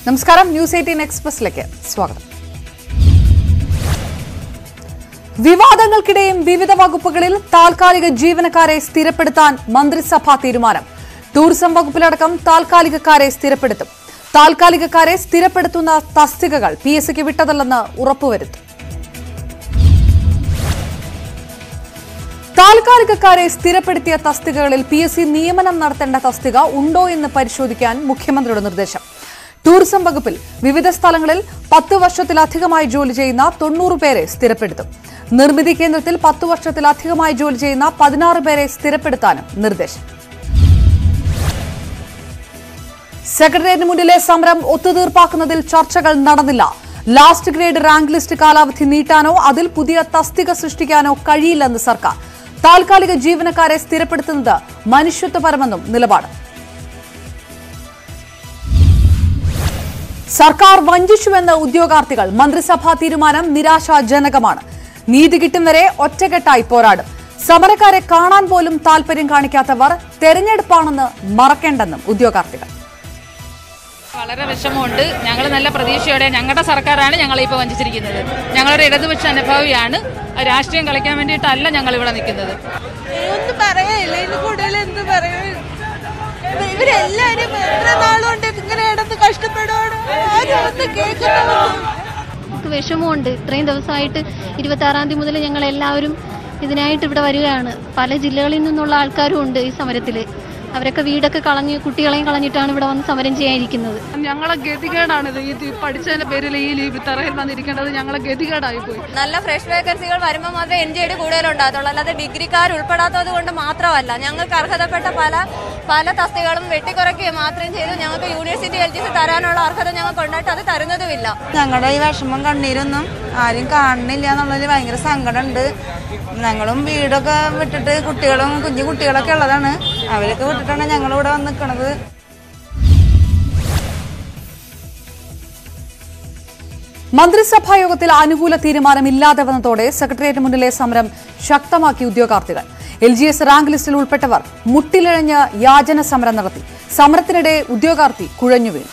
നമസ്കാരം news eighteen എക്സ്പ്രസിലേക്ക് സ്വാഗതം വിവാദങ്ങൾക്കിടെയും വിവിധ വകുപ്പുകളിൽ താൽക്കാലിക ജീവനക്കാരെ സ്ഥിരപ്പെടുത്താൻ മന്ത്രിസഭാ തീരുമാനം ടൂറിസം വകുപ്പിലടക്കം താൽക്കാലികക്കാരെ സ്ഥിരപ്പെടുത്തും താൽക്കാലികക്കാരെ സ്ഥിരപ്പെടുത്തുന്ന തസ്തികകൾ പി എസ് സിക്ക് വിട്ടതല്ലെന്ന് ഉറപ്പുവരുത്തും താൽക്കാലികക്കാരെ സ്ഥിരപ്പെടുത്തിയ തസ്തികകളിൽ പി എസ് സി നിയമനം നടത്തേണ്ട തസ്തിക ഉണ്ടോ എന്ന് പരിശോധിക്കാൻ മുഖ്യമന്ത്രിയുടെ നിർദ്ദേശം ടൂറിസം വകുപ്പിൽ വിവിധ സ്ഥലങ്ങളിൽ പത്ത് വർഷത്തിലധികമായി ജോലി ചെയ്യുന്ന തൊണ്ണൂറ് പേരെ സ്ഥിരപ്പെടുത്തും നിർമ്മിതി കേന്ദ്രത്തിൽ പത്ത് വർഷത്തിലധികമായി ജോലി ചെയ്യുന്ന പതിനാറ് പേരെ സ്ഥിരപ്പെടുത്താനും നിർദ്ദേശം സെക്രട്ടേറിയറ്റിന് മുന്നിലെ സമരം ഒത്തുതീർപ്പാക്കുന്നതിൽ ചർച്ചകൾ നടന്നില്ല ലാസ്റ്റ് ഗ്രേഡ് റാങ്ക് ലിസ്റ്റ് കാലാവധി നീട്ടാനോ അതിൽ പുതിയ തസ്തിക സൃഷ്ടിക്കാനോ കഴിയില്ലെന്ന് സർക്കാർ താൽക്കാലിക ജീവനക്കാരെ സ്ഥിരപ്പെടുത്തുന്നത് മനുഷ്യത്വപരമെന്നും നിലപാട് സർക്കാർ വഞ്ചിച്ചുവെന്ന് ഉദ്യോഗാർത്ഥികൾ മന്ത്രിസഭാ തീരുമാനം നിരാശാജനകമാണ് നീതി കിട്ടും വരെ ഒറ്റക്കെട്ടായി പോരാടും സമരക്കാരെ കാണാൻ പോലും താൽപര്യം കാണിക്കാത്തവർ തെരഞ്ഞെടുപ്പാണെന്ന് മറക്കേണ്ടെന്നും ഉദ്യോഗാർത്ഥികൾ വളരെ വിഷമമുണ്ട് ഞങ്ങൾ നല്ല പ്രതീക്ഷയോടെ ഞങ്ങളുടെ സർക്കാരാണ് ഞങ്ങളെ ഇപ്പോൾ വഞ്ചിച്ചിരിക്കുന്നത് ഞങ്ങളൊരു ഇടതുപക്ഷ അനുഭവിയാണ് രാഷ്ട്രീയം കളിക്കാൻ വേണ്ടിയിട്ടല്ല ഞങ്ങൾ ഇവിടെ നിൽക്കുന്നത് ഒന്നും പറയാനില്ല ഇതിന് കൂടുതൽ എന്ത് പറയും ഇവരെല്ലാരും എത്ര നാളുകൊണ്ട് ഇങ്ങനെ കിടന്ന് കഷ്ടപ്പെടുവാണ് ആരും ഒന്ന് കേൾക്കുന്നു നമുക്ക് വിഷമമുണ്ട് ഇത്രയും ദിവസമായിട്ട് ഇരുപത്തി ആറാം തീയതി മുതൽ ഞങ്ങൾ എല്ലാവരും ഇതിനായിട്ട് ഇവിടെ വരികയാണ് പല ജില്ലകളിൽ നിന്നുള്ള ആൾക്കാരും ഉണ്ട് ഈ സമരത്തിൽ അവരൊക്കെ വീടൊക്കെ കളഞ്ഞ് കുട്ടികളെയും കളഞ്ഞിട്ടാണ് ഇവിടെ വന്ന് സമരം ചെയ്യാനിരിക്കുന്നത് ഞങ്ങളെ ഗതികേടാണിത് ഈ തി- പഠിച്ചതിന്റെ പേരിൽ ഈ ലീവ് തറയിൽ വന്നിരിക്കേണ്ടത് ഞങ്ങളെ ഗതികേടായി പോയി നല്ല ഫ്രഷ് വേക്കൻസികൾ വരുമ്പോൾ മാത്രമേ എൻ ജി ഐ കൂടുതൽ ഉണ്ടാകത്തുള്ളൂ അല്ലാതെ ഡിഗ്രിക്കാർ ഉൾപ്പെടാത്തത് കൊണ്ട് മാത്രമല്ല ഞങ്ങൾക്ക് അർഹതപ്പെട്ട പല പല തസ്തികളും വെട്ടിക്കുറയ്ക്കുകയും മാത്രം ചെയ്തു ഞങ്ങൾക്ക് യൂണിവേഴ്സിറ്റി എൽ ജി സി തരാനുള്ള അർഹത ഞങ്ങൾക്ക് ഉണ്ടായിട്ട് അത് തരുന്നതുമില്ല ഞങ്ങളുടെ ഈ വിഷമം കണ്ണീരൊന്നും ആരും കാണുന്നില്ല എന്നുള്ളതിൽ ഭയങ്കര സങ്കടമുണ്ട് ഞങ്ങളും വീടൊക്കെ വിട്ടിട്ട് കുട്ടികളും കുഞ്ഞു കുട്ടികളൊക്കെ ഉള്ളതാണ് അവരൊക്കെ വിട്ടിട്ടാണ് ഞങ്ങളിവിടെ വന്ന് നിൽക്കണത് മന്ത്രിസഭാ യോഗത്തിൽ അനുകൂല തീരുമാനമില്ലാതെ വന്നതോടെ സെക്രട്ടേറിയറ്റ് മുന്നിലെ സമരം ശക്തമാക്കി ഉദ്യോഗാർത്ഥികൾ എൽ ജി എസ് റാങ്ക് ലിസ്റ്റിൽ ഉൾപ്പെട്ടവർ മുട്ടിലിഴഞ്ഞ് യാചന സമരം നടത്തി സമരത്തിനിടെ ഉദ്യോഗാർത്ഥി കുഴഞ്ഞു വീണു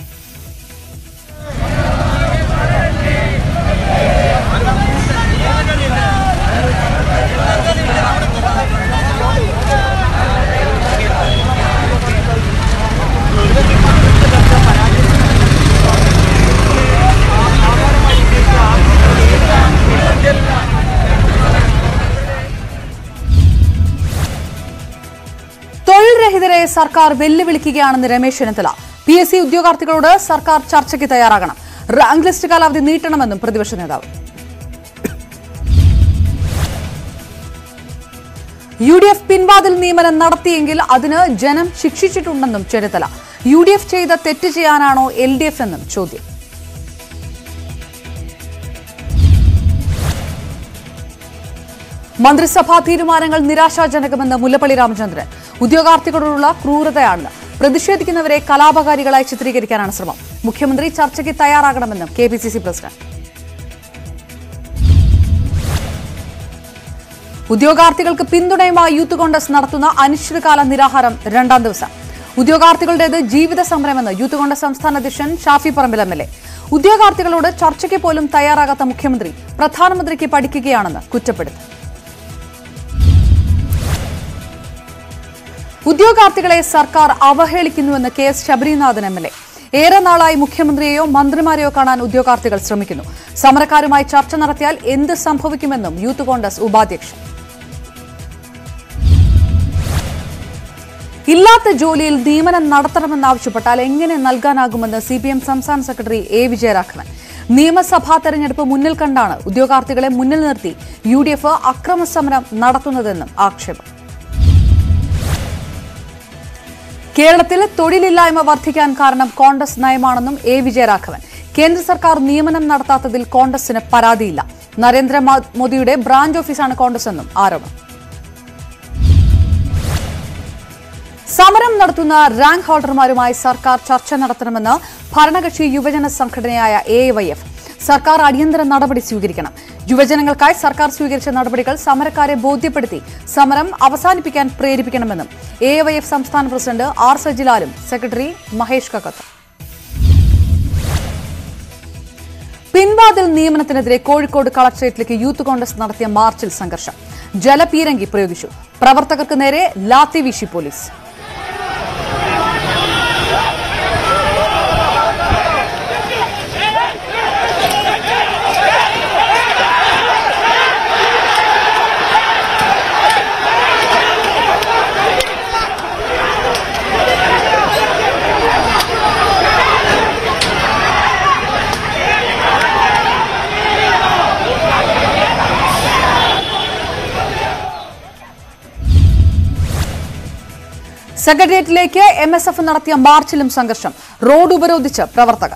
തൊഴിൽ രഹിതരെ സർക്കാർ വെല്ലുവിളിക്കുകയാണെന്ന് Ramesh Chennithala P S C ഉദ്യോഗാർത്ഥികളോട് സർക്കാർ ചർച്ചയ്ക്ക് തയ്യാറാകണം റാങ്ക് ലിസ്റ്റ് കാലാവധി നീട്ടണമെന്നും പ്രതിപക്ഷ നേതാവ് യു ഡി എഫ് പിൻവാതിൽ നിയമനം നടത്തിയെങ്കിൽ അതിന് ജനം ശിക്ഷിച്ചിട്ടുണ്ടെന്നും ചെന്നിത്തല യു ഡി എഫ് ചെയ്ത തെറ്റ് ചെയ്യാനാണോ എൽ ഡി എഫ് എന്നും ചോദ്യം മന്ത്രിസഭാ തീരുമാനങ്ങൾ നിരാശാജനകമെന്ന് മുല്ലപ്പള്ളി രാമചന്ദ്രൻ ഉദ്യോഗാർത്ഥികളോടുള്ള ക്രൂരതയാണെന്ന് പ്രതിഷേധിക്കുന്നവരെ കലാപകാരികളായി ചിത്രീകരിക്കാനാണ് ശ്രമം മുഖ്യമന്ത്രി ചർച്ചയ്ക്ക് തയ്യാറാകണമെന്നും K P C C president ഉദ്യോഗാർത്ഥികൾക്ക് പിന്തുണയുമായി യൂത്ത് കോൺഗ്രസ് നടത്തുന്ന അനിശ്ചിതകാല നിരാഹാരം രണ്ടാം ദിവസം ഉദ്യോഗാർത്ഥികളുടേത് ജീവിത സമരമെന്ന് യൂത്ത് കോൺഗ്രസ് സംസ്ഥാന അധ്യക്ഷൻ Shafi Parambil M L A ഉദ്യോഗാർത്ഥികളോട് ചർച്ചയ്ക്ക് പോലും തയ്യാറാകാത്ത മുഖ്യമന്ത്രി പ്രധാനമന്ത്രിക്ക് പഠിക്കുകയാണെന്ന് കുറ്റപ്പെടുത്തി ഉദ്യോഗാർത്ഥികളെ സർക്കാർ അവഹേളിക്കുന്നുവെന്ന് K S Sabarinathan M L A ഏറെ നാളായി മുഖ്യമന്ത്രിയെയോ മന്ത്രിമാരെയോ കാണാൻ ഉദ്യോഗാർത്ഥികൾ ശ്രമിക്കുന്നു സമരക്കാരുമായി ചർച്ച നടത്തിയാൽ എന്ത് സംഭവിക്കുമെന്നും യൂത്ത് കോൺഗ്രസ് ഉപാധ്യക്ഷൻ ഇല്ലാത്ത ജോലിയിൽ നിയമനം നടത്തണമെന്നാവശ്യപ്പെട്ടാൽ എങ്ങനെ നൽകാനാകുമെന്ന് സി പി എം സംസ്ഥാന സെക്രട്ടറി എ വിജയരാഘവൻ നിയമസഭാ തെരഞ്ഞെടുപ്പ് മുന്നിൽ കണ്ടാണ് ഉദ്യോഗാർത്ഥികളെ മുന്നിൽ നിർത്തി യു ഡി എഫ് അക്രമസമരം നടത്തുന്നതെന്നും ആക്ഷേപം കേരളത്തിൽ തൊഴിലില്ലായ്മ വർദ്ധിക്കാൻ കാരണം കോൺഗ്രസ് നയമാണെന്നും എ വിജയരാഘവൻ കേന്ദ്ര സർക്കാർ നിയമനം നടത്താത്തതിൽ കോൺഗ്രസിന് പരാതിയില്ല നരേന്ദ്രമോദിയുടെ ബ്രാഞ്ച് ഓഫീസാണ് കോൺഗ്രസ് എന്നും ആരോപണം സമരം നടത്തുന്ന റാങ്ക് ഹോൾഡർമാരുമായി സർക്കാർ ചർച്ച നടത്തണമെന്ന് ഭരണകക്ഷി യുവജന സംഘടനയായ എ വൈ എഫ് സർക്കാർ അടിയന്തര നടപടി സ്വീകരിക്കണം യുവജനങ്ങൾക്കായി സർക്കാർ സ്വീകരിച്ച നടപടികൾ സമരക്കാരെ ബോധ്യപ്പെടുത്തി സമരം അവസാനിപ്പിക്കാൻ പ്രേരിപ്പിക്കണമെന്നും എ വൈ എഫ് സംസ്ഥാന പ്രസിഡന്റ് ആർ സജിലാലും സെക്രട്ടറി മഹേഷ് കക്കത്ത് പിൻവാതിൽ നിയമനത്തിനെതിരെ കോഴിക്കോട് കളക്ടറേറ്റിലേക്ക് യൂത്ത് കോൺഗ്രസ് നടത്തിയ മാർച്ചിൽ സംഘർഷം ജലപീരങ്കി പ്രയോഗിച്ചു പ്രവർത്തകർക്ക് നേരെ ലാത്തി വീശി പോലീസ് സെക്രട്ടേറിയറ്റിലേക്ക് എം എസ് എഫ് നടത്തിയ മാർച്ചിലും സംഘർഷം റോഡ് ഉപരോധിച്ച് പ്രവർത്തകർ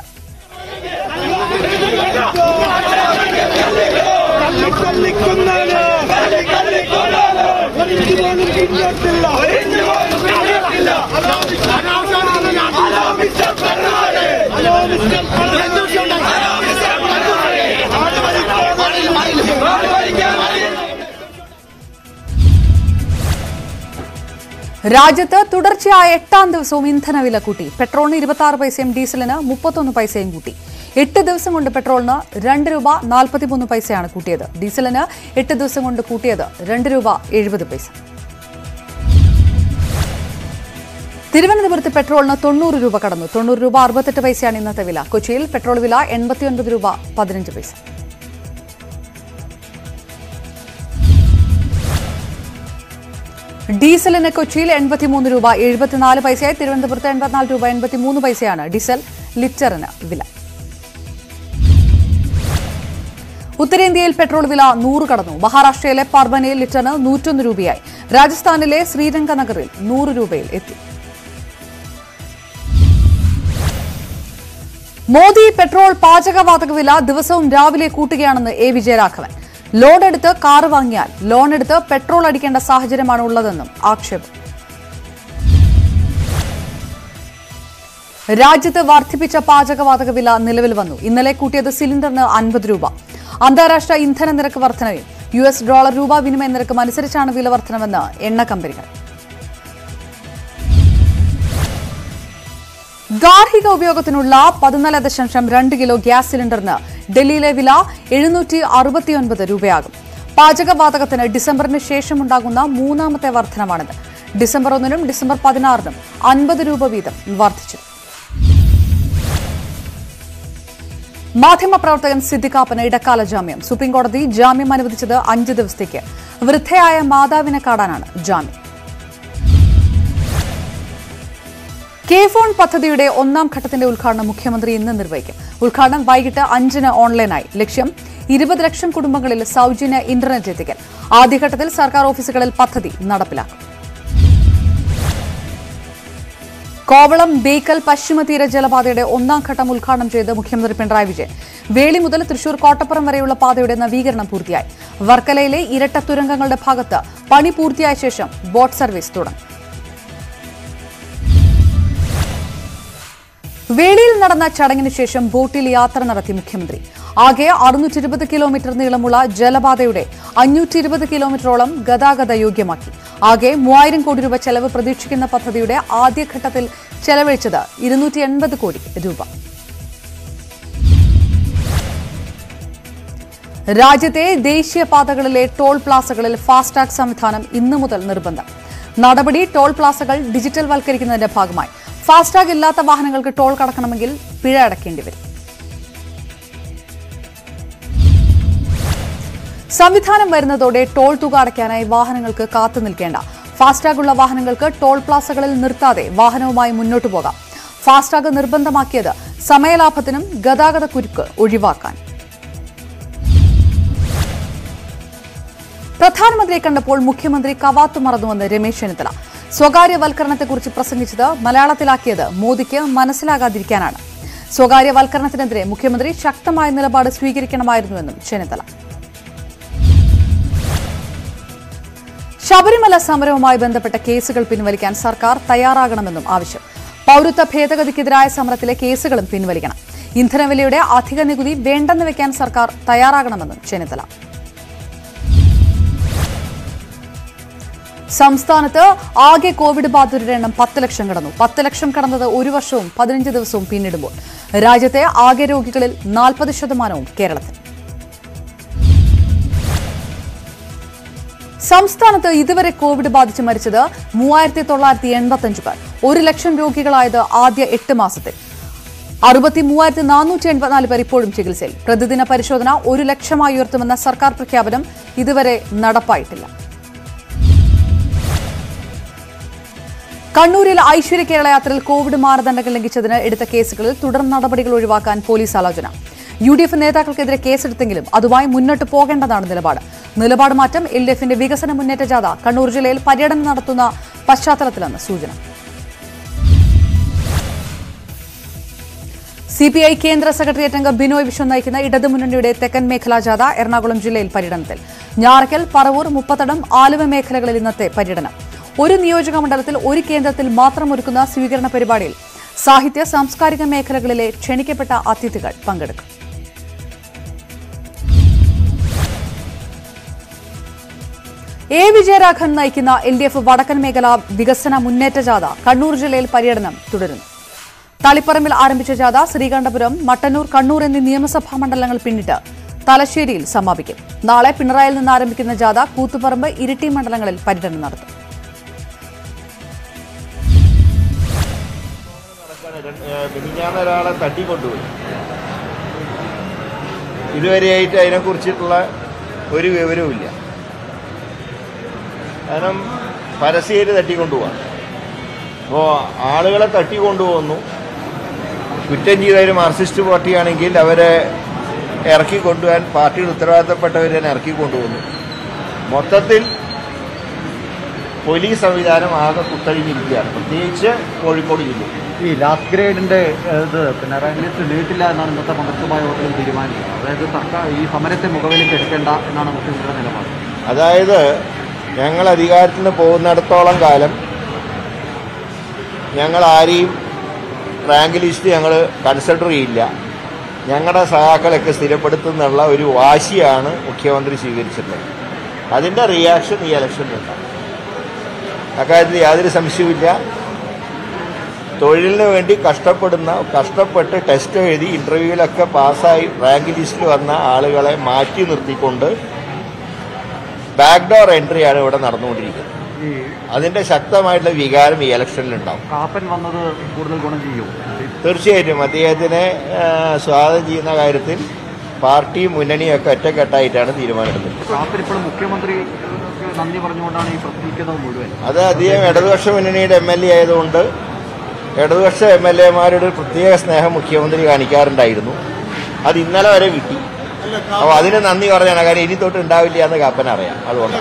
രാജ്യത്ത് തുടർച്ചയായ എട്ടാം ദിവസവും ഇന്ധനവില കൂട്ടി പെട്രോളിന് ഇരുപത്തി ആറ് പൈസയും ഡീസലിന് മുപ്പത്തൊന്ന് പൈസയും കൂട്ടി എട്ട് ദിവസം കൊണ്ട് പെട്രോളിന് രണ്ട് രൂപ നാൽപ്പത്തിമൂന്ന് പൈസയാണ് കൂട്ടിയത് ഡീസലിന് എട്ട് ദിവസം കൊണ്ട് കൂട്ടിയത് രണ്ട് രൂപ എഴുപത് പൈസ തിരുവനന്തപുരത്ത് പെട്രോളിന് തൊണ്ണൂറ് രൂപ കടന്നു തൊണ്ണൂറ് രൂപ അറുപത്തെട്ട് പൈസയാണ് ഇന്നത്തെ വില കൊച്ചിയിൽ പെട്രോൾ വില എൺപത്തിയൊൻപത് രൂപ പതിനഞ്ച് പൈസ ഡീസലിന് കൊച്ചിയിൽ എൺപത്തിമൂന്ന് രൂപ എഴുപത്തിനാല് പൈസയായി തിരുവനന്തപുരത്ത് എൺപത്തിനാല് രൂപ എൺപത്തിമൂന്ന് പൈസയാണ് ഡീസൽ ലിറ്ററിന് വില ഉത്തരേന്ത്യയിൽ പെട്രോൾ വില നൂറ് കടന്നു മഹാരാഷ്ട്രയിലെ പർബനയിൽ ലിറ്ററിന് നൂറ്റൊന്ന് രൂപയായി രാജസ്ഥാനിലെ ശ്രീരംഗനഗറിൽ നൂറ് രൂപയിൽ എത്തി മോദി പെട്രോൾ പാചകവാതക വില ദിവസവും രാവിലെ കൂട്ടുകയാണെന്ന് എ വിജയരാഘവൻ ലോഡ് എടുത്ത് കാറ് വാങ്ങിയാൽ ലോൺ എടുത്ത് പെട്രോൾ അടിക്കേണ്ട സാഹചര്യമാണ് ഉള്ളതെന്നും ആക്ഷേപം രാജ്യത്ത് വർദ്ധിപ്പിച്ച പാചകവാതക വില നിലവിൽ വന്നു ഇന്നലെ കൂട്ടിയത് സിലിണ്ടറിന് അൻപത് രൂപ അന്താരാഷ്ട്ര ഇന്ധന നിരക്ക് വർധനയും യു എസ് ഡോളർ രൂപ വിനിമയ നിരക്കും അനുസരിച്ചാണ് വില വർധനമെന്ന് എണ്ണ കമ്പനികൾ ഗാർഹിക ഉപയോഗത്തിനുള്ള പതിനാല് ദശാംശം രണ്ട് കിലോ ഗ്യാസ് സിലിണ്ടറിന് ഡൽഹിയിലെ വില എഴുന്നൂറ്റി അറുപത്തിയൊൻപത് രൂപയാകും പാചകവാതകത്തിന് ഡിസംബറിന് ശേഷമുണ്ടാകുന്ന മൂന്നാമത്തെ വർധനമാണിത് ഡിസംബർ ഒന്നിനും ഡിസംബർ പതിനാറിനും അൻപത് രൂപ വീതം വർദ്ധിച്ചു മാധ്യമപ്രവർത്തകൻ സിദ്ദിഖാപ്പന് ഇടക്കാല ജാമ്യം സുപ്രീംകോടതി ജാമ്യം അനുവദിച്ചത് അഞ്ച് ദിവസത്തേക്ക് വൃദ്ധയായ മാതാവിനെ കാണാനാണ് ജാമ്യം കെ ഫോൺ പദ്ധതിയുടെ ഒന്നാം ഘട്ടത്തിന്റെ ഉദ്ഘാടനം മുഖ്യമന്ത്രി ഇന്ന് നിർവഹിക്കും ഉദ്ഘാടനം വൈകിട്ട് അഞ്ചിന് ഓൺലൈനായി ലക്ഷ്യം ഇരുപത് ലക്ഷം കുടുംബങ്ങളിൽ സൗജന്യ ഇന്റർനെറ്റ് എത്തിക്കൽ ആദ്യഘട്ടത്തിൽ സർക്കാർ ഓഫീസുകളിൽ പദ്ധതി നടപ്പിലാക്കും കോവളം ബേക്കൽ പശ്ചിമതീര ജലപാതയുടെ ഒന്നാം ഘട്ടം ഉദ്ഘാടനം ചെയ്ത് മുഖ്യമന്ത്രി പിണറായി വിജയൻ വേളി മുതൽ തൃശൂർ കോട്ടപ്പുറം വരെയുള്ള പാതയുടെ നവീകരണം പൂർത്തിയായി വർക്കലയിലെ ഇരട്ട തുരങ്കങ്ങളുടെ ഭാഗത്ത് പണി പൂർത്തിയായ ശേഷം ബോട്ട് സർവീസ് തുടങ്ങും വേളിയിൽ നടന്ന ചടങ്ങിന് ശേഷം ബോട്ടിൽ യാത്ര നടത്തി മുഖ്യമന്ത്രി ആകെ അറുന്നൂറ്റി ഇരുപത് കിലോമീറ്റർ നീളമുള്ള ജലപാതയുടെ അഞ്ഞൂറ്റി ഇരുപത് കിലോമീറ്ററോളം ഗതാഗത യോഗ്യമാക്കി ആകെ മൂവായിരം കോടി രൂപ ചെലവ് പ്രതീക്ഷിക്കുന്ന പദ്ധതിയുടെ ആദ്യഘട്ടത്തിൽ ചെലവഴിച്ചത് ഇരുന്നൂറ്റി എൺപത് കോടി രൂപ രാജ്യത്തെ ദേശീയപാതകളിലെ ടോൾ പ്ലാസകളിൽ ഫാസ്ടാഗ് സംവിധാനം ഇന്നു മുതൽ നിർബന്ധം നടപടി ടോൾ പ്ലാസകൾ ഡിജിറ്റൽ വൽക്കരിക്കുന്നതിന്റെ ഭാഗമായി ഫാസ്ടാഗ് ഇല്ലാത്ത വാഹനങ്ങൾക്ക് ടോൾ കടക്കണമെങ്കിൽ പിഴ അടയ്ക്കേണ്ടി വരും സംവിധാനം വരുന്നതോടെ ടോൾ തുക അടയ്ക്കാനായി വാഹനങ്ങൾക്ക് കാത്തു നിൽക്കേണ്ട ഫാസ്ടാഗ് ഉള്ള വാഹനങ്ങൾക്ക് ടോൾ പ്ലാസകളിൽ നിർത്താതെ വാഹനവുമായി മുന്നോട്ടു പോകാം ഫാസ്ടാഗ് നിർബന്ധമാക്കിയത് സമയലാഭത്തിനും ഗതാഗത കുരുക്ക് ഒഴിവാക്കാൻ പ്രധാനമന്ത്രിയെ കണ്ടപ്പോൾ മുഖ്യമന്ത്രി കവാത്തു മറന്നുവെന്ന് രമേശ് ചെന്നിത്തല സ്വകാര്യവൽക്കരണത്തെക്കുറിച്ച് പ്രസംഗിച്ചത് മലയാളത്തിലാക്കിയത് മോദിക്ക് മനസ്സിലാകാതിരിക്കാനാണ് സ്വകാര്യവൽക്കരണത്തിനെതിരെ മുഖ്യമന്ത്രി ശക്തമായ നിലപാട് സ്വീകരിക്കണമായിരുന്നുവെന്നും ചെന്നിത്തല ശബരിമല സമരവുമായി ബന്ധപ്പെട്ട കേസുകൾ പിൻവലിക്കാൻ സർക്കാർ തയ്യാറാകണമെന്നും ആവശ്യം പൌരത്വ ഭേദഗതിക്കെതിരായ സമരത്തിലെ കേസുകളും പിൻവലിക്കണം ഇന്ധനവിലയുടെ അധിക നികുതി വേണ്ടെന്ന് വെക്കാൻ സർക്കാർ തയ്യാറാകണമെന്നും ചെന്നിത്തല സംസ്ഥാനത്ത് ആകെ കോവിഡ് ബാധിതരുടെ എണ്ണം പത്ത് ലക്ഷം കടന്നു പത്ത് ലക്ഷം കടന്നത് ഒരു വർഷവും പതിനഞ്ച് ദിവസവും പിന്നിടുമ്പോൾ രാജ്യത്തെ ആകെ രോഗികളിൽ നാൽപ്പത് ശതമാനവും കേരളത്തിൽ സംസ്ഥാനത്ത് ഇതുവരെ കോവിഡ് ബാധിച്ച് മരിച്ചത് മൂവായിരത്തി തൊള്ളായിരത്തി എൺപത്തഞ്ച് പേർ ഒരു ലക്ഷം രോഗികളായത് ആദ്യ എട്ട് മാസത്തിൽ അറുപത്തി മൂവായിരത്തി നാനൂറ്റി എൺപത്തിനാല് പേർ ഇപ്പോഴും ചികിത്സയിൽ പ്രതിദിന പരിശോധന ഒരു ലക്ഷമായി ഉയർത്തുമെന്ന സർക്കാർ പ്രഖ്യാപനം ഇതുവരെ നടപ്പായിട്ടില്ല കണ്ണൂരിൽ ഐശ്വര്യ കേരള യാത്രയിൽ കോവിഡ് മാനദണ്ഡങ്ങൾ ലംഘിച്ചതിന് എടുത്ത കേസുകളിൽ തുടർ നടപടികൾ ഒഴിവാക്കാൻ പോലീസ് ആലോചന യു ഡി എഫ് നേതാക്കൾക്കെതിരെ കേസെടുത്തെങ്കിലും അതുമായി മുന്നോട്ട് പോകേണ്ടതാണ് നിലപാട് നിലപാട് മാറ്റം എൽ ഡി എഫിന്റെ വികസന മുന്നേറ്റ ജാഥ കണ്ണൂർ ജില്ലയിൽ പര്യടനം നടത്തുന്ന പശ്ചാത്തലത്തിലാണ് സൂചന സി പി ഐ കേന്ദ്ര സെക്രട്ടേറിയറ്റ് അംഗം ബിനോയ് വിശ്വം നയിക്കുന്ന ഇടതുമുന്നണിയുടെ തെക്കൻ മേഖലാ ജാഥ എറണാകുളം ജില്ലയിൽ പര്യടനത്തിൽ ഞാറക്കൽ പറവൂർ മുപ്പത്തടം ആലുവ മേഖലകളിൽ ഇന്നത്തെ പര്യടനം ഒരു നിയോജക മണ്ഡലത്തിൽ ഒരു കേന്ദ്രത്തിൽ മാത്രം ഒരുക്കുന്ന സ്വീകരണ പരിപാടിയിൽ സാഹിത്യ സാംസ്കാരിക മേഖലകളിലെ ക്ഷണിക്കപ്പെട്ട അതിഥികൾ പങ്കെടുക്കും എ വിജയരാഘവൻ നയിക്കുന്ന എൽ ഡി എഫ് വടക്കൻ മേഖല വികസന മുന്നേറ്റ ജാഥ കണ്ണൂർ ജില്ലയിൽ പര്യടനം തുടരുന്നു തളിപ്പറമ്പിൽ ആരംഭിച്ച ജാഥ ശ്രീകണ്ഠപുരം മട്ടന്നൂർ കണ്ണൂർ എന്നീ നിയമസഭാ മണ്ഡലങ്ങൾ പിന്നിട്ട് തലശ്ശേരിയിൽ സമാപിക്കും നാളെ പിണറായിൽ നിന്ന് ആരംഭിക്കുന്ന ജാഥ കൂത്തുപറമ്പ് ഇരിട്ടി മണ്ഡലങ്ങളിൽ പര്യടനം നടത്തും മിനിഞ്ഞാന്ന് ഒരാളെ തട്ടിക്കൊണ്ടുപോയി ഇതുവരെയായിട്ട് അതിനെക്കുറിച്ചിട്ടുള്ള ഒരു വിവരവുമില്ല കാരണം പരസ്യയിൽ തട്ടിക്കൊണ്ടുപോവാം അപ്പോൾ ആളുകളെ തട്ടിക്കൊണ്ടുപോകുന്നു കുറ്റം ചെയ്ത ഒരു മാർക്സിസ്റ്റ് പാർട്ടിയാണെങ്കിൽ അവരെ ഇറക്കി കൊണ്ടുപോകാൻ പാർട്ടിയുടെ ഉത്തരവാദിത്തപ്പെട്ടവരെ തന്നെ ഇറക്കി കൊണ്ടുപോകുന്നു മൊത്തത്തിൽ പോലീസ് സംവിധാനം ആകെ കുത്തഴിഞ്ഞിരിക്കുകയാണ് പ്രത്യേകിച്ച് കോഴിക്കോട് ജില്ലയിൽ ഈ ലാസ്റ്റ് ഗ്രേഡിന്റെ ഇത് പിന്നെ റാങ്ക് ലിസ്റ്റ് നീട്ടില്ല എന്നാണ് ഇന്നത്തെ മന്ത്രിസഭാ യോഗത്തിൽ തീരുമാനിച്ചത് അതായത് സർക്കാർ ഈ സമരത്തെ മുഖവിലേക്ക് എടുക്കേണ്ട എന്നാണ് മുഖ്യമന്ത്രിയുടെ നിലപാട് അതായത് ഞങ്ങൾ അധികാരത്തിൽ നിന്ന് പോകുന്നിടത്തോളം കാലം ഞങ്ങൾ ആരെയും റാങ്ക് ലിസ്റ്റ് ഞങ്ങൾ കൺസിഡർ ചെയ്യില്ല ഞങ്ങളുടെ സഹാക്കളൊക്കെ സ്ഥിരപ്പെടുത്തുന്നുള്ള ഒരു വാശിയാണ് മുഖ്യമന്ത്രി സ്വീകരിച്ചിട്ടുള്ളത് അതിൻ്റെ റിയാക്ഷൻ ഈ ഇലക്ഷനിലുണ്ടാകും അക്കാര്യത്തിൽ യാതൊരു സംശയവുമില്ല തൊഴിലിന് വേണ്ടി കഷ്ടപ്പെടുന്ന കഷ്ടപ്പെട്ട് ടെസ്റ്റ് എഴുതി ഇൻ്റർവ്യൂവിലൊക്കെ പാസ്സായി റാങ്ക് ലിസ്റ്റിൽ വന്ന ആളുകളെ മാറ്റി നിർത്തിക്കൊണ്ട് ബാക്ക്ഡോർ എൻട്രിയാണ് ഇവിടെ നടന്നുകൊണ്ടിരിക്കുന്നത് ഈ അതിന്റെ ശക്തമായിട്ടുള്ള വികാരം ഈ ഇലക്ഷനിലുണ്ടാവും കാപ്പൻ വന്നത് കൂടുതൽ ഗുണം ചെയ്യും തീർച്ചയായിട്ടും അദ്ദേഹത്തിനെ ആ, സ്വാഗതം ചെയ്യുന്ന കാര്യത്തിൽ പാർട്ടിയും മുന്നണിയും ഒക്കെ ഒറ്റക്കെട്ടായിട്ടാണ് തീരുമാനമെടുത്തത് കാപ്പൻ ഇപ്പോഴും മുഖ്യമന്ത്രി നന്ദി പറഞ്ഞുകൊണ്ടാണ് ഈ പ്രവർത്തിക്കുന്നത് മുഴുവൻ അത് അദ്ദേഹം ഇടതുപക്ഷ മുന്നണിയുടെ എം എൽ എ ആയതുകൊണ്ട് ഇടതുപക്ഷ എം എൽ എമാരുടെ ഒരു പ്രത്യേക സ്നേഹം മുഖ്യമന്ത്രി കാണിക്കാറുണ്ടായിരുന്നു അത് ഇന്നലെ വരെ കിട്ടി അപ്പോൾ അതിന് നന്ദി പറഞ്ഞാണ് കാര്യം ഇനി തൊട്ട് ഉണ്ടാവില്ല എന്ന് കാപ്പൻ അറിയാം അതുകൊണ്ട്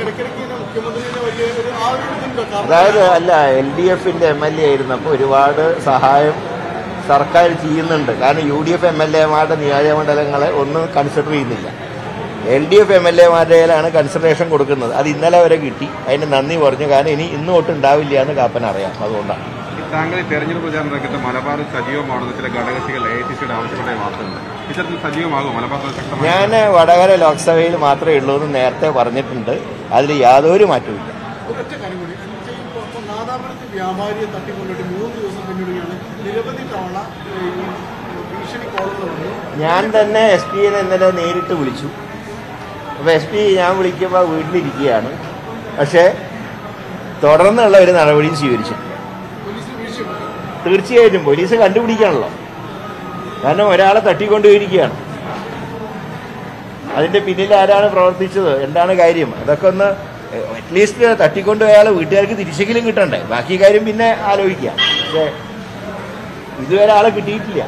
അതായത് അല്ല എൽ ഡി എഫിന്റെ എം എൽ എ ആയിരുന്നപ്പോൾ ഒരുപാട് സഹായം സർക്കാർ ചെയ്യുന്നുണ്ട് കാരണം U D F M L എമാരുടെ നിയോജകമണ്ഡലങ്ങളെ ഒന്നും കൺസിഡർ ചെയ്യുന്നില്ല L D F M L എമാരുടെയിലാണ് കൺസിഡറേഷൻ കൊടുക്കുന്നത് അത് ഇന്നലെ വരെ കിട്ടി അതിന് നന്ദി പറഞ്ഞു കാരണം ഇനി ഇന്ന് തൊട്ട് ഉണ്ടാവില്ല എന്ന് കാപ്പൻ അറിയാം അതുകൊണ്ടാണ് താങ്കൾ ഈ തെരഞ്ഞെടുപ്പ് പ്രചാരണ രംഗത്ത് മലബാർ സജീവമാണെന്ന് ചില ഘടകകക്ഷികൾ എ ഐ സി സിയുടെ ആവശ്യപ്പെട്ട വാർത്തയുണ്ട് ഇത്തരത്തിൽ സജീവമാകും മലബാർ ശക്തമായി ഞാൻ വടകര ലോക്സഭയിൽ മാത്രമേ ഉള്ളൂ എന്ന് നേരത്തെ പറഞ്ഞിട്ടുണ്ട് അതിൽ യാതൊരു മാറ്റവും ഒരൊറ്റ കാര്യം കൂടി എന്നുവെച്ചാൽ ഇപ്പോൾ ഇപ്പോൾ നാദാപുരത്ത് വ്യാപാരിയെ തട്ടിക്കൊണ്ടിട്ട് മൂന്ന് ദിവസം പിന്നിടുകയാണ് നിരവധി തവണ ഈ ഭീഷണി കോളുകൾ വന്നു ഞാൻ തന്നെ എസ് പിനെ ഇന്നലെ നേരിട്ട് വിളിച്ചു അപ്പോൾ എസ് പി ഞാൻ വിളിക്കുമ്പോൾ വീട്ടിലിരിക്കുകയാണ് പക്ഷേ തുടർന്നുള്ള ഒരു നടപടിയും സ്വീകരിച്ചു പോലീസിന് വീഴ്ചയുണ്ട് തീർച്ചയായിട്ടും പോലീസ് കണ്ടുപിടിക്കാണല്ലോ കാരണം ഒരാളെ തട്ടിക്കൊണ്ടുപോയിരിക്കുകയാണ് അതിന്റെ പിന്നിൽ ആരാണ് പ്രവർത്തിച്ചത് എന്താണ് കാര്യം അതൊക്കെ ഒന്ന് അറ്റ്ലീസ്റ്റ് തട്ടിക്കൊണ്ടുപോയ ആളെ വീട്ടുകാർക്ക് തിരിച്ചെങ്കിലും കിട്ടണ്ടേ ബാക്കി കാര്യം പിന്നെ ആലോചിക്കാം പക്ഷേ ഇതുവരെ ആളെ കിട്ടിയിട്ടില്ല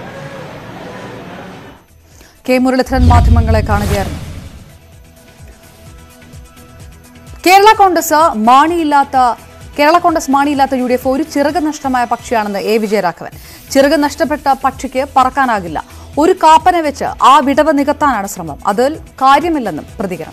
കെ മുരളീധരൻ മാധ്യമങ്ങളെ കാണുകയായിരുന്നു കേരള കോൺഗ്രസ് മാണിയില്ലാത്ത കേരള കോൺഗ്രസ് മാണിയില്ലാത്ത യു ഡി എഫ് ഒരു ചിറക് നഷ്ടമായ പക്ഷിയാണെന്ന് എ വിജയരാഘവൻ ചിറക് നഷ്ടപ്പെട്ട പക്ഷിക്ക് പറക്കാനാകില്ല ഒരു കാപ്പനെ വെച്ച് ആ വിടവ് നികത്താനാണ് ശ്രമം അതിൽ കാര്യമില്ലെന്നും പ്രതികരണം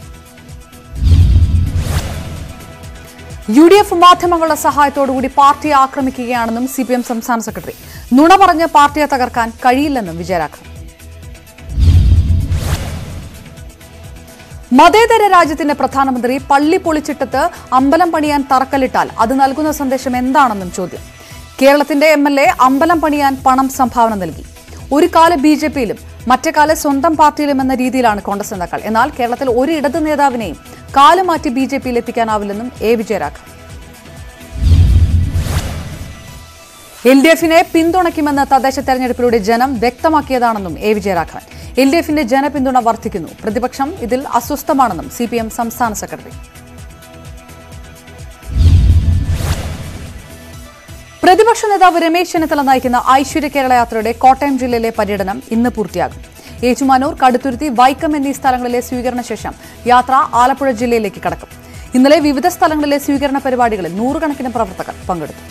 യു ഡി എഫ് മാധ്യമങ്ങളുടെ സഹായത്തോടുകൂടി പാർട്ടിയെ ആക്രമിക്കുകയാണെന്നും സി പി എം സംസ്ഥാന സെക്രട്ടറി നുണ പറഞ്ഞ് പാർട്ടിയെ തകർക്കാൻ കഴിയില്ലെന്നും വിജയരാഘവൻ മതേതര രാജ്യത്തിന്റെ പ്രധാനമന്ത്രി പള്ളി പൊളിച്ചിട്ടത്ത് അമ്പലം പണിയാൻ തറക്കല്ലിട്ടാൽ അത് നൽകുന്ന സന്ദേശം എന്താണെന്നും ചോദ്യം കേരളത്തിന്റെ എം എൽ എ അമ്പലം പണിയാൻ പണം സംഭാവന നൽകി ഒരു കാല ബി ജെ പിയിലും മറ്റേ കാല സ്വന്തം പാർട്ടിയിലും എന്ന രീതിയിലാണ് കോൺഗ്രസ് നേതാക്കൾ എന്നാൽ കേരളത്തിൽ ഒരു ഇടത് നേതാവിനെയും കാലുമാറ്റി ബി ജെ പിയിൽ എത്തിക്കാനാവില്ലെന്നും എ വിജയരാഘവൻ എൽ ഡി എഫിനെ പിന്തുണയ്ക്കുമെന്ന് തദ്ദേശ തെരഞ്ഞെടുപ്പിലൂടെ ജനം വ്യക്തമാക്കിയതാണെന്നും എ വിജയരാഘവൻ എൽ ഡി എഫിന്റെ ജനപിന്തുണ വർദ്ധിക്കുന്നു പ്രതിപക്ഷം ഇതിൽ അസ്വസ്ഥമാണെന്നും സി പി എം സംസ്ഥാന സെക്രട്ടറി പ്രതിപക്ഷ നേതാവ് രമേശ് ചെന്നിത്തല നയിക്കുന്ന ഐശ്വര്യ കേരള യാത്രയുടെ കോട്ടയം ജില്ലയിലെ പര്യടനം ഇന്ന് പൂർത്തിയാകും ഏറ്റുമാനൂർ കടുത്തുരുത്തി വൈക്കം എന്നീ സ്ഥലങ്ങളിലെ സ്വീകരണ ശേഷം യാത്ര ആലപ്പുഴ ജില്ലയിലേക്ക് കടക്കും ഇന്നലെ വിവിധ സ്ഥലങ്ങളിലെ സ്വീകരണ പരിപാടികളിൽ നൂറുകണക്കിന് പ്രവർത്തകർ പങ്കെടുത്തു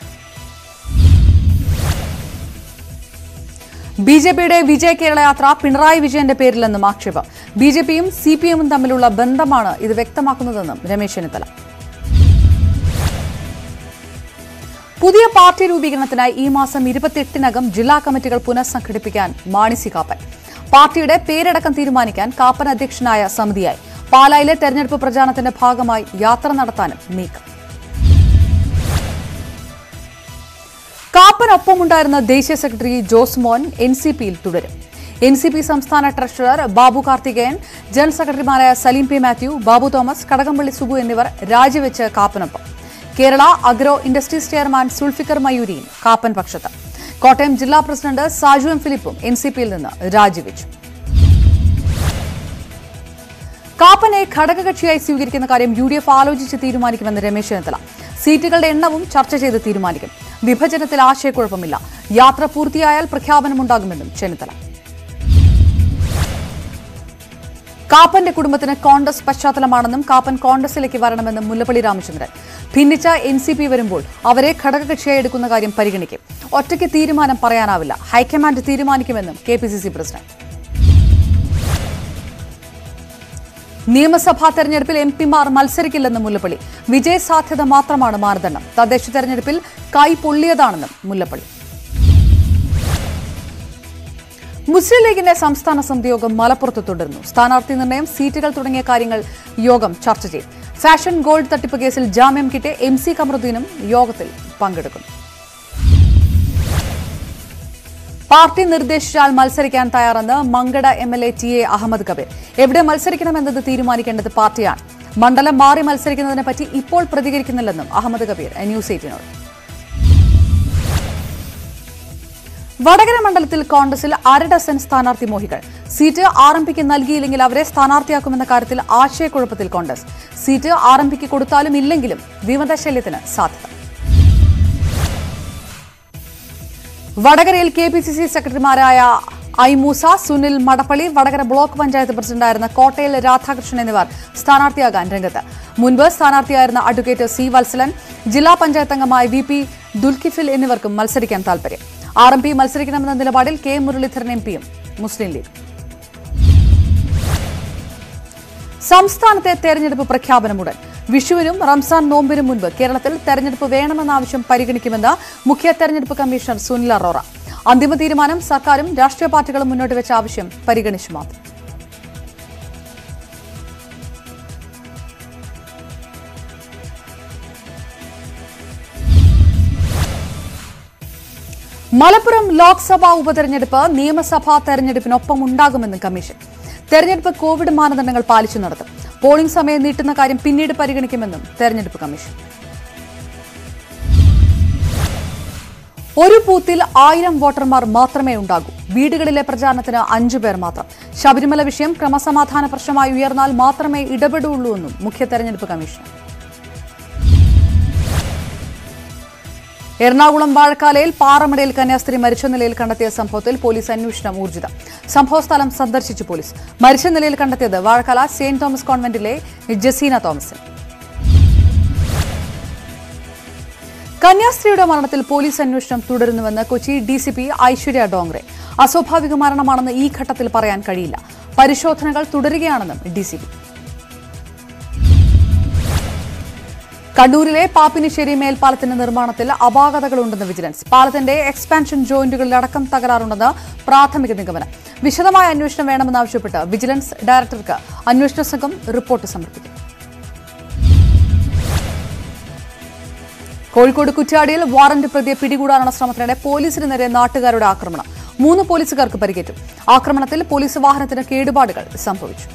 ബി ജെ പിയുടെ വിജയ കേരള യാത്ര പിണറായി വിജയന്റെ പേരിലെന്നും ആക്ഷേപം ബി ജെ പിയും സി പി എമ്മും തമ്മിലുള്ള ബന്ധമാണ് ഇത് വ്യക്തമാക്കുന്നതെന്നും രമേശ് ചെന്നിത്തല പുതിയ പാർട്ടി രൂപീകരണത്തിനായി ഈ മാസം ഇരുപത്തിയെട്ടിനകം ജില്ലാ കമ്മിറ്റികൾ പുനഃസംഘടിപ്പിക്കാൻ മാണി സി കാപ്പൻ പാർട്ടിയുടെ പേരടക്കം തീരുമാനിക്കാൻ കാപ്പൻ അധ്യക്ഷനായ സമിതിയായി പാലായിലെ തെരഞ്ഞെടുപ്പ് പ്രചാരണത്തിന്റെ ഭാഗമായി യാത്ര നടത്താനും നീക്കം കാപ്പനൊപ്പമുണ്ടായിരുന്ന ദേശീയ സെക്രട്ടറി ജോസ് മോൻ എൻ സി പിയിൽ തുടരും എൻ സി പി സംസ്ഥാന ട്രഷറർ ബാബു കാർത്തികേയൻ ജനറൽ സെക്രട്ടറിമാരായ സലീം പി മാത്യു ബാബു തോമസ് കടകംപള്ളി സുബു എന്നിവർ രാജിവെച്ച് കാപ്പനൊപ്പം Kerala agro industries chairman Zulfikar മയൂരിയും കാപ്പൻ പക്ഷത്ത് കോട്ടയം ജില്ലാ പ്രസിഡന്റ് സാജു എം ഫിലിപ്പും എൻ സി പിയിൽ നിന്ന് രാജിവെച്ചു കാപ്പനെ ഘടകകക്ഷിയായി സ്വീകരിക്കുന്ന കാര്യം യു ഡി എഫ് ആലോചിച്ച് തീരുമാനിക്കുമെന്ന് രമേശ് ചെന്നിത്തല സീറ്റുകളുടെ എണ്ണവും ചർച്ച ചെയ്ത് തീരുമാനിക്കും വിഭജനത്തിൽ ആശയക്കുഴപ്പമില്ല യാത്ര പൂർത്തിയായാൽ പ്രഖ്യാപനമുണ്ടാകുമെന്നും ചെന്നിത്തല കാപ്പന്റെ കുടുംബത്തിന് കോൺഗ്രസ് പശ്ചാത്തലമാണെന്നും കാപ്പൻ കോൺഗ്രസിലേക്ക് വരണമെന്നും മുല്ലപ്പള്ളി രാമചന്ദ്രൻ ഭിന്നിച്ച എൻ സി പി വരുമ്പോൾ അവരെ ഘടകകക്ഷിയായി എടുക്കുന്ന കാര്യം പരിഗണിക്കും ഒറ്റയ്ക്ക് തീരുമാനം പറയാനാവില്ല ഹൈക്കമാൻഡ് തീരുമാനിക്കുമെന്നും K P C C president നിയമസഭാ തെരഞ്ഞെടുപ്പിൽ എം പിമാർ മത്സരിക്കില്ലെന്നും മുല്ലപ്പള്ളി വിജയ സാധ്യത മാത്രമാണ് മാനദണ്ഡം തദ്ദേശ തെരഞ്ഞെടുപ്പിൽ കൈ പൊള്ളിയതാണെന്നും മുല്ലപ്പള്ളി മുസ്ലിം ലീഗിന്റെ സംസ്ഥാന സമിതി യോഗം മലപ്പുറത്ത് തുടരുന്നു സ്ഥാനാർത്ഥി നിർണയം സീറ്റുകൾ തുടങ്ങിയ കാര്യങ്ങൾ യോഗം ചർച്ച ചെയ്യും ഫാഷൻ ഗോൾഡ് തട്ടിപ്പ് കേസിൽ ജാമ്യം കിട്ടിയ എം സി കമറുദ്ദീനും യോഗത്തിൽ പങ്കെടുക്കുന്നു പാർട്ടി നിർദ്ദേശിച്ചാൽ മത്സരിക്കാൻ തയ്യാറെന്ന് Mankada M L A T A Ahmed Kabir എവിടെ മത്സരിക്കണമെന്നത് തീരുമാനിക്കേണ്ടത് പാർട്ടിയാണ് മണ്ഡലം മാറി മത്സരിക്കുന്നതിനെ പറ്റി ഇപ്പോൾ പ്രതികരിക്കുന്നില്ലെന്നും അഹമ്മദ് കബീർ ന്യൂസ് എയ്റ്റീനോട് വടകര മണ്ഡലത്തിൽ കോൺഗ്രസിൽ അര ഡസൻ സ്ഥാനാർത്ഥി മോഹികൾ സീറ്റ് ആർ എം പിക്ക് നൽകിയില്ലെങ്കിൽ അവരെ സ്ഥാനാർത്ഥിയാക്കുമെന്ന കാര്യത്തിൽ ആശയക്കുഴപ്പത്തിൽ കോൺഗ്രസ് സീറ്റ് ആർ എം പിക്ക് കൊടുത്താലും ഇല്ലെങ്കിലും വിമതശല്യത്തിന് സാധ്യത വടകരയിൽ കെ പി സി സി സെക്രട്ടറിമാരായ ഐ മൂസ സുനിൽ മടപ്പള്ളി വടകര ബ്ലോക്ക് പഞ്ചായത്ത് പ്രസിഡന്റായിരുന്ന കോട്ടയിൽ രാധാകൃഷ്ണൻ എന്നിവർ സ്ഥാനാർത്ഥിയാകാൻ രംഗത്ത് മുൻപ് സ്ഥാനാർത്ഥിയായിരുന്ന അഡ്വക്കേറ്റ് സി വത്സലൻ ജില്ലാ പഞ്ചായത്ത് അംഗമായ വി പി ദുൽഖിഫിൽ എന്നിവർക്കും മത്സരിക്കാൻ താൽപര്യം ആർ എം പി മത്സരിക്കണമെന്ന നിലപാടിൽ കെ മുരളീധരൻ എം പിയും മുസ്ലിം ലീഗ് സംസ്ഥാനത്തെ തെരഞ്ഞെടുപ്പ് പ്രഖ്യാപനമുടൻ വിഷുവിനും റംസാൻ നോമ്പിനും മുൻപ് കേരളത്തിൽ തെരഞ്ഞെടുപ്പ് വേണമെന്ന ആവശ്യം പരിഗണിക്കുമെന്ന് മുഖ്യ തെരഞ്ഞെടുപ്പ് കമ്മീഷണർ സുനിൽ അറോറ അന്തിമ തീരുമാനം സർക്കാരും രാഷ്ട്രീയ പാർട്ടികളും മുന്നോട്ട് വെച്ച ആവശ്യം പരിഗണിച്ചു മാത്രം മലപ്പുറം ലോക്സഭാ ഉപതെരഞ്ഞെടുപ്പ് നിയമസഭാ തെരഞ്ഞെടുപ്പിനൊപ്പം ഉണ്ടാകുമെന്ന് കമ്മീഷൻ തെരഞ്ഞെടുപ്പ് കോവിഡ് മാനദണ്ഡങ്ങൾ പാലിച്ചു നടത്തും പോളിംഗ് സമയം നീട്ടുന്ന കാര്യം പിന്നീട് പരിഗണിക്കുമെന്നും തെരഞ്ഞെടുപ്പ് കമ്മീഷൻ ഒരു ബൂത്തിൽ ആയിരം വോട്ടർമാർ മാത്രമേ ഉണ്ടാകൂ വീടുകളിലെ പ്രചാരണത്തിന് അഞ്ചു പേർ മാത്രം ശബരിമല വിഷയം ക്രമസമാധാന പ്രശ്നമായി ഉയർന്നാൽ മാത്രമേ ഇടപെടുള്ളൂ എന്നും മുഖ്യ തെരഞ്ഞെടുപ്പ് കമ്മീഷൻ എറണാകുളം വാഴക്കാലയിൽ പാറമടയിൽ കന്യാസ്ത്രീ മരിച്ച നിലയിൽ കണ്ടെത്തിയ സംഭവത്തിൽ പോലീസ് അന്വേഷണം ഊർജിതം സംഭവസ്ഥലം സന്ദർശിച്ചു പോലീസ് മരിച്ച നിലയിൽ കണ്ടെത്തിയത് വാഴക്കാല സെയിന്റ് തോമസ് കോൺവെന്റിലെ ജസീന തോമസ് കന്യാസ്ത്രീയുടെ മരണത്തിൽ പോലീസ് അന്വേഷണം തുടരുന്നുവെന്ന് Kochi D C P Aishwarya Dongre അസ്വാഭാവിക മരണമാണെന്ന് ഈ ഘട്ടത്തിൽ പറയാൻ കഴിയില്ല പരിശോധനകൾ തുടരുകയാണെന്നും ഡി സി പി കണ്ണൂരിലെ പാപ്പിനിശ്ശേരി മേൽപ്പാലത്തിന്റെ നിർമ്മാണത്തിൽ അപാകതകളുണ്ടെന്ന് വിജിലൻസ് പാലത്തിന്റെ എക്സ്പാൻഷൻ ജോയിന്റുകളിലടക്കം തകരാറുണ്ടെന്ന് പ്രാഥമിക നിഗമനം വിശദമായ അന്വേഷണം വേണമെന്നാവശ്യപ്പെട്ട് വിജിലൻസ് ഡയറക്ടർക്ക് അന്വേഷണ സംഘം റിപ്പോർട്ട് സമർപ്പിക്കും കോഴിക്കോട് കുറ്റ്യാടിയിൽ വാറന്റ് പ്രതിയെ പിടികൂടാനുള്ള ശ്രമത്തിനിടെ പോലീസിന് നേരെ നാട്ടുകാരുടെ ആക്രമണം മൂന്ന് പോലീസുകാർക്ക് പരിക്കേറ്റു ആക്രമണത്തിൽ പോലീസ് വാഹനത്തിന് കേടുപാടുകൾ സംഭവിച്ചു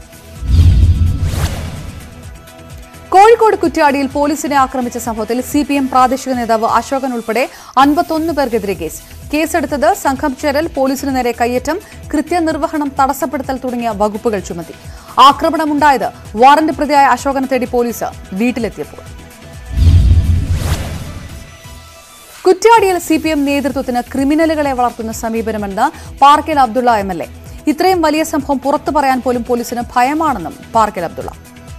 കോഴിക്കോട് കുറ്റ്യാടിയിൽ പോലീസിനെ ആക്രമിച്ച സംഭവത്തിൽ സി പി എം പ്രാദേശിക നേതാവ് അശോകൻ ഉൾപ്പെടെ അൻപത്തൊന്ന് പേർക്കെതിരെ കേസ് കേസെടുത്തത് സംഘം ചേരൽ പോലീസിന് നേരെ കയ്യേറ്റം കൃത്യനിർവഹണം തടസ്സപ്പെടുത്തൽ തുടങ്ങിയ വകുപ്പുകൾ ചുമത്തി ആക്രമണമുണ്ടായത് വാറന്റ് പ്രതിയായ അശോകനെ തേടി പോലീസ് വീട്ടിലെത്തിയപ്പോൾ കുറ്റ്യാടിയിൽ സി പി എം നേതൃത്വത്തിന് ക്രിമിനലുകളെ വളർത്തുന്ന സമീപനമെന്ന് Parakkal Abdullah M L A ഇത്രയും വലിയ സംഭവം പുറത്തു പറയാൻ പോലും പോലീസിന് ഭയമാണെന്നും പാർക്കൽ അബ്ദുള്ള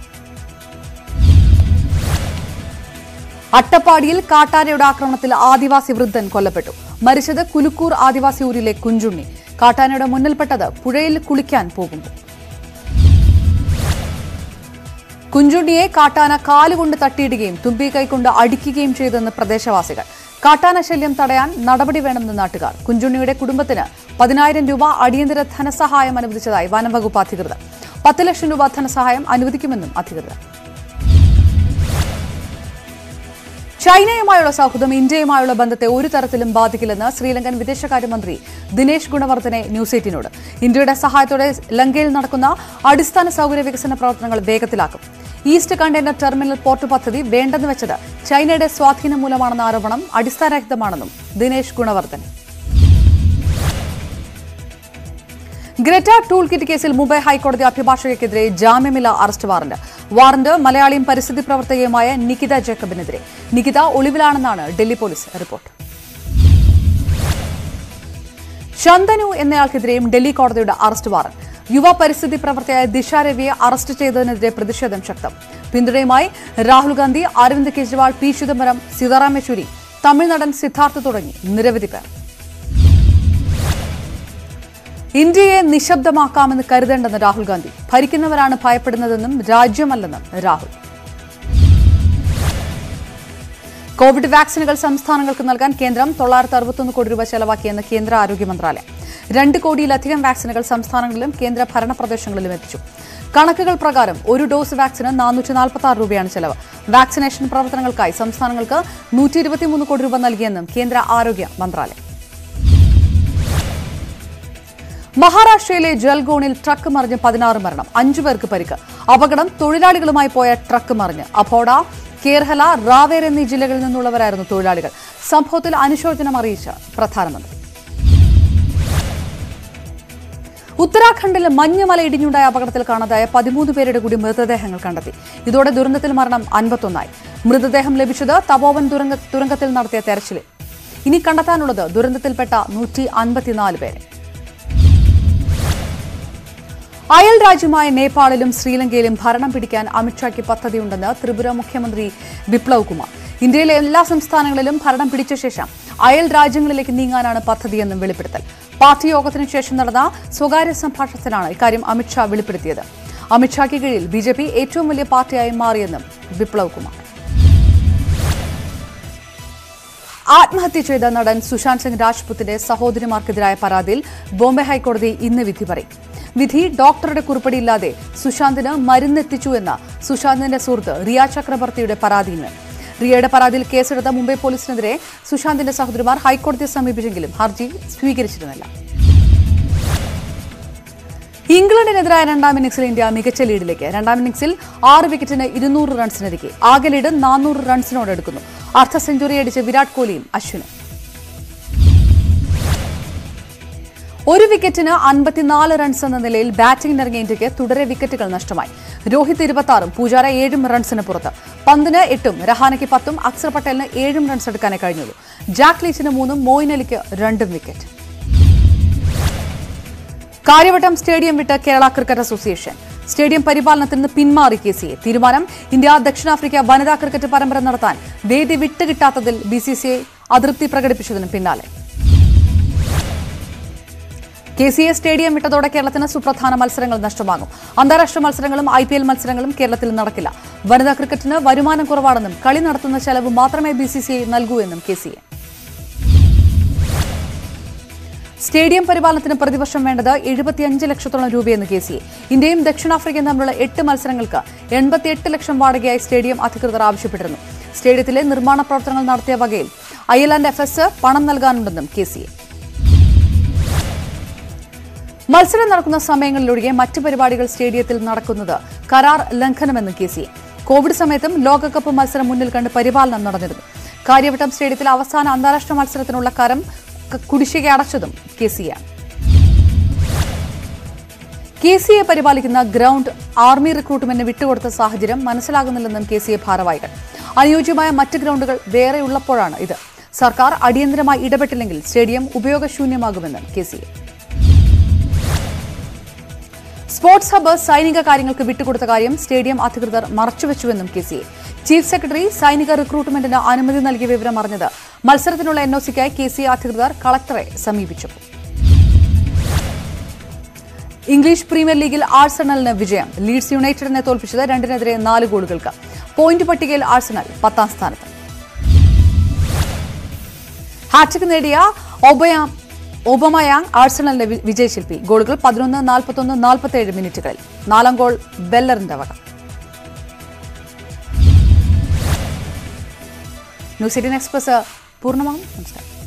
അട്ടപ്പാടിയിൽ കാട്ടാനയുടെ ആക്രമണത്തിൽ ആദിവാസി വൃദ്ധൻ കൊല്ലപ്പെട്ടു മരിച്ചത് കുലുക്കൂർ ആദിവാസി ഊരിലെ കുഞ്ചുണ്ണി കാട്ടാനയുടെ മുന്നിൽപ്പെട്ടത് പുഴയിൽ കുളിക്കാൻ പോകുമ്പോൾ കുഞ്ചുണ്ണിയെ കാട്ടാന കാലുകൊണ്ട് തട്ടിയിടുകയും തുമ്പി കൈകൊണ്ട് അടിക്കുകയും ചെയ്തെന്ന് പ്രദേശവാസികൾ കാട്ടാന ശല്യം തടയാൻ നടപടി വേണമെന്ന് നാട്ടുകാർ കുഞ്ചുണ്ണിയുടെ കുടുംബത്തിന് പതിനായിരം രൂപ അടിയന്തര ധനസഹായം അനുവദിച്ചതായി വനംവകുപ്പ് അധികൃതർ പത്ത് ലക്ഷം രൂപ ധനസഹായം അനുവദിക്കുമെന്നും അധികൃതർ ചൈനയുമായുള്ള സൗഹൃദം ഇന്ത്യയുമായുള്ള ബന്ധത്തെ ഒരു തരത്തിലും ബാധിക്കില്ലെന്ന് ശ്രീലങ്കൻ വിദേശകാര്യമന്ത്രി ദിനേശ് ഗുണവർദ്ധനെ ന്യൂസ് എയ്റ്റിനോട് ഇന്ത്യയുടെ സഹായത്തോടെ ലങ്കയിൽ നടക്കുന്ന അടിസ്ഥാന സൗകര്യ വികസന പ്രവർത്തനങ്ങൾ വേഗത്തിലാക്കും ഈസ്റ്റ് കണ്ടെയ്നർ ടെർമിനൽ പോർട്ട് പദ്ധതി വേണ്ടെന്ന് വെച്ചത് ചൈനയുടെ സ്വാധീനം മൂലമാണെന്ന ആരോപണം അടിസ്ഥാനരഹിതമാണെന്നും Dinesh Gunawardena Greta toolkit കേസിൽ മുംബൈ ഹൈക്കോടതി അഭിഭാഷകയ്ക്കെതിരെ ജാമ്യമില്ല അറസ്റ്റ് വാറന്റ് വാറന്റ് മലയാളിയും പരിസ്ഥിതി പ്രവർത്തകയുമായ നികിത ജേക്കബിനെതിരെ നികിത ഒളിവിലാണെന്നാണ് ഡൽഹി പോലീസ് റിപ്പോർട്ട് ശന്തനു എന്നയാൾക്കെതിരെയും ഡൽഹി കോടതിയുടെ അറസ്റ്റ് വാറന്റ് യുവ പരിസ്ഥിതി പ്രവർത്തകയായ ദിശ രവിയെ അറസ്റ്റ് ചെയ്തതിനെതിരെ പ്രതിഷേധം ശക്തം പിന്തുണയുമായി രാഹുൽ ഗാന്ധി അരവിന്ദ് കെജ്രിവാൾ പി ചിദംബരം സീതാറാം യെച്ചൂരി തമിഴ്നടൻ സിദ്ധാർത്ഥ് തുടങ്ങി നിരവധി പേർ ഇന്ത്യയെ നിശബ്ദമാക്കാമെന്ന് കരുതേണ്ടെന്ന് രാഹുൽ ഗാന്ധി ഭരിക്കുന്നവരാണ് ഭയപ്പെടുന്നതെന്നും രാജ്യമല്ലെന്നും രാഹുൽ കോവിഡ് വാക്സിനുകൾ സംസ്ഥാനങ്ങൾക്ക് നൽകാൻ കേന്ദ്രം തൊള്ളായിരത്തി അറുപത്തൊന്ന് കോടി രൂപ ചെലവാക്കിയെന്ന് കേന്ദ്ര ആരോഗ്യ മന്ത്രാലയം രണ്ട് കോടിയിലധികം വാക്സിനുകൾ സംസ്ഥാനങ്ങളിലും കേന്ദ്ര ഭരണ പ്രദേശങ്ങളിലും എത്തിച്ചു കണക്കുകൾ പ്രകാരം ഒരു ഡോസ് വാക്സിന് നാനൂറ്റി നാൽപ്പത്തി ആറ് രൂപയാണ് ചെലവ് വാക്സിനേഷൻ പ്രവർത്തനങ്ങൾക്കായി സംസ്ഥാനങ്ങൾക്ക് നൂറ്റി ഇരുപത്തിമൂന്ന് കോടി രൂപ നൽകിയെന്നും കേന്ദ്ര ആരോഗ്യ മന്ത്രാലയം മഹാരാഷ്ട്രയിലെ ജൽഗോണിൽ ട്രക്ക് മറിഞ്ഞ് പതിനാറ് മരണം അഞ്ചു പേർക്ക് പരിക്ക് അപകടം തൊഴിലാളികളുമായി പോയ ട്രക്ക് മറിഞ്ഞ് അപ്പോഡ കേർഹല റാവേർ എന്നീ ജില്ലകളിൽ നിന്നുള്ളവരായിരുന്നു തൊഴിലാളികൾ സംഭവത്തിൽ അനുശോചനം അറിയിച്ച പ്രധാനമന്ത്രി ഉത്തരാഖണ്ഡിൽ മഞ്ഞുമല ഇടിഞ്ഞുണ്ടായ അപകടത്തിൽ കാണാതായ പതിമൂന്ന് പേരുടെ കൂടി മൃതദേഹങ്ങൾ കണ്ടെത്തി ഇതോടെ ദുരന്തത്തിൽ മരണം അൻപത്തൊന്നായി മൃതദേഹം ലഭിച്ചത് തപോവൻ തുരങ്ക തുരങ്കത്തിൽ നടത്തിയ തെരച്ചിലിൽ ഇനി കണ്ടെത്താനുള്ളത് ദുരന്തത്തിൽപ്പെട്ട നൂറ്റി അൻപത്തിനാല് പേരെ അയൽ രാജ്യമായ നേപ്പാളിലും ശ്രീലങ്കയിലും ഭരണം പിടിക്കാൻ അമിത്ഷായ്ക്ക് പദ്ധതിയുണ്ടെന്ന് ത്രിപുര മുഖ്യമന്ത്രി ബിപ്ലവ് കുമാർ ഇന്ത്യയിലെ എല്ലാ സംസ്ഥാനങ്ങളിലും ഭരണം പിടിച്ച ശേഷം അയൽ രാജ്യങ്ങളിലേക്ക് നീങ്ങാനാണ് പദ്ധതിയെന്നും വെളിപ്പെടുത്തൽ പാർട്ടി യോഗത്തിനു ശേഷം നടന്ന സ്വകാര്യ സംഭാഷണത്തിലാണ് ഇക്കാര്യം അമിത്ഷാ വെളിപ്പെടുത്തിയത് അമിത്ഷായ്ക്ക് കീഴിൽ ബി ജെ പി ഏറ്റവും വലിയ പാർട്ടിയായി മാറിയെന്നും ബിപ്ലവ് കുമാർ ആത്മഹത്യ ചെയ്ത നടൻ സുശാന്ത് സിംഗ് രാജ്പുത്തിന്റെ സഹോദരിമാർക്കെതിരായ പരാതിയിൽ ബോംബെ ഹൈക്കോടതി ഇന്ന് വിധി പറയും വിധി ഡോക്ടറുടെ കുറിപ്പടിയില്ലാതെ സുശാന്തിന് മരുന്നെത്തിച്ചു എന്ന സുശാന്തിന്റെ സുഹൃത്ത് റിയ ചക്രവർത്തിയുടെ പരാതിയിന്മേൽ റിയയുടെ പരാതിയിൽ കേസെടുത്ത മുംബൈ പോലീസിനെതിരെ സുശാന്തിന്റെ സഹോദരിമാർ ഹൈക്കോടതിയെ സമീപിച്ചെങ്കിലും ഹർജി സ്വീകരിച്ചിരുന്നില്ല ഇംഗ്ലണ്ടിനെതിരായ രണ്ടാം ഇന്നിംഗ്സിൽ ഇന്ത്യ മികച്ച ലീഡിലേക്ക് രണ്ടാം ഇന്നിംഗ്സിൽ ആറ് വിക്കറ്റിന് ഇരുന്നൂറ് റൺസിനൊരുക്കി ആകെ ലീഡ് നാനൂറ് റൺസിനോട് എടുക്കുന്നു അർദ്ധ സെഞ്ചുറി അടിച്ച് വിരാട് കോഹ്ലിയും അശ്വിനും ഒരു വിക്കറ്റിന് അൻപത്തിനാല് റൺസ് എന്ന നിലയിൽ ബാറ്റിംഗിനിറങ്ങിയ ഇന്ത്യക്ക് തുടരെ വിക്കറ്റുകൾ നഷ്ടമായി രോഹിത് ഇരുപത്തി പൂജാര ഏഴും റൺസിന് പുറത്ത് പന്തിന് എട്ടും രഹാനയ്ക്ക് പത്തും അക്സർ പട്ടേലിന് ഏഴും റൺസ് എടുക്കാനേ കഴിഞ്ഞുള്ളൂ ജാക്ക് ലീച്ചിന് മൂന്നും മോയിൻ അലിക്ക് രണ്ടും വിക്കറ്റ് കാര്യവട്ടം സ്റ്റേഡിയം വിട്ട് കേരള ക്രിക്കറ്റ് അസോസിയേഷൻ സ്റ്റേഡിയം പരിപാലനത്തിൽ നിന്ന് പിന്മാറി കെ സി എ തീരുമാനം ഇന്ത്യ ദക്ഷിണാഫ്രിക്ക വനിതാ ക്രിക്കറ്റ് പരമ്പര നടത്താൻ വേദി വിട്ടുകിട്ടാത്തതിൽ ബി സി സി ഐ അതൃപ്തി പ്രകടിപ്പിച്ചതിന് പിന്നാലെ കെ സി എ സ്റ്റേഡിയം വിട്ടതോടെ കേരളത്തിന് സുപ്രധാന മത്സരങ്ങൾ നഷ്ടമാകും അന്താരാഷ്ട്ര മത്സരങ്ങളും ഐ പി എൽ മത്സരങ്ങളും കേരളത്തിൽ നടക്കില്ല വനിതാ ക്രിക്കറ്റിന് വരുമാനം കുറവാണെന്നും കളി നടത്തുന്ന ചെലവ് മാത്രമേ ബി സി സി ഐ നൽകൂ എന്നും കെ സി എ സ്റ്റേഡിയം പരിപാലനത്തിന് പ്രതിവർഷം വേണ്ടത് എഴുപത്തിയഞ്ച് ലക്ഷത്തോളം രൂപയെന്ന് കെ സി എ ഇന്ത്യയും ദക്ഷിണാഫ്രിക്കയും തമ്മിലുള്ള എട്ട് മത്സരങ്ങൾക്ക് എൺപത്തിയെട്ട് ലക്ഷം വാടകയായി സ്റ്റേഡിയം അധികൃതർ ആവശ്യപ്പെട്ടിരുന്നു സ്റ്റേഡിയത്തിലെ നിർമ്മാണ പ്രവർത്തനങ്ങൾ നടത്തിയ വകയിൽ I L and F S പണം നൽകാനുണ്ടെന്നും കെ സി എ മത്സരം നടക്കുന്ന സമയങ്ങളിലൊഴികെ മറ്റ് പരിപാടികൾ സ്റ്റേഡിയത്തിൽ നടക്കുന്നത് കരാർ ലംഘനമെന്ന് കെ സി എ കോവിഡ് സമയത്തും ലോകകപ്പ് മത്സരം മുന്നിൽ കണ്ട് പരിപാലനം നടന്നിരുന്നു കാര്യവട്ടം സ്റ്റേഡിയത്തിൽ അവസാന അന്താരാഷ്ട്ര മത്സരത്തിനുള്ള കരം ക- കുടിശ്ശിക അടച്ചതും കെ സി ആണ് കെ സി എ പരിപാലിക്കുന്ന ഗ്രൗണ്ട് ആർമി റിക്രൂട്ട്മെന്റിന് വിട്ടുകൊടുത്ത സാഹചര്യം മനസ്സിലാകുന്നില്ലെന്നും കെ സി എ ഭാരവാഹികൾ അനുയോജ്യമായ മറ്റ് ഗ്രൗണ്ടുകൾ വേറെ ഉള്ളപ്പോഴാണ് ഇത് സർക്കാർ അടിയന്തരമായി ഇടപെട്ടില്ലെങ്കിൽ സ്റ്റേഡിയം ഉപയോഗശൂന്യമാകുമെന്നും K C A sports hub സൈനിക കാര്യങ്ങൾക്ക് വിട്ടുകൊടുത്ത കാര്യം സ്റ്റേഡിയം അധികൃതർ മറച്ചുവെച്ചുവെന്നും K C A chief secretary സൈനിക റിക്രൂട്ട്മെന്റിന് അനുമതി നൽകിയ വിവരം അറിഞ്ഞത് മത്സരത്തിനുള്ള എൻ ഒ സിക്കായി കെ സി എ അധികൃതർ കളക്ടറെ സമീപിച്ചു ഇംഗ്ലീഷ് പ്രീമിയർ ലീഗിൽ ആഴ്സണലിന് വിജയം ലീഡ്സ് യുണൈറ്റഡിനെ തോൽപ്പിച്ചത് രണ്ടിനെതിരെ നാല് ഗോളുകൾക്ക് പോയിന്റ് പട്ടികയിൽ ആഴ്സണൽ പത്താം സ്ഥാനത്ത് ഹാട്രിക് നേടിയ ഒബയാം ഒബമയാങ് ആഴ്സണലിന്റെ വി- വിജയശില്പി ഗോളുകൾ പതിനൊന്ന് നാൽപ്പത്തൊന്ന് നാൽപ്പത്തേഴ് മിനിറ്റുകളിൽ നാലാം ഗോൾ ബെല്ലറിന്റെ വക ന്യൂസ് എയ്റ്റീൻ എക്സ്പ്രസ് പൂർണ്ണമാകും നമസ്കാരം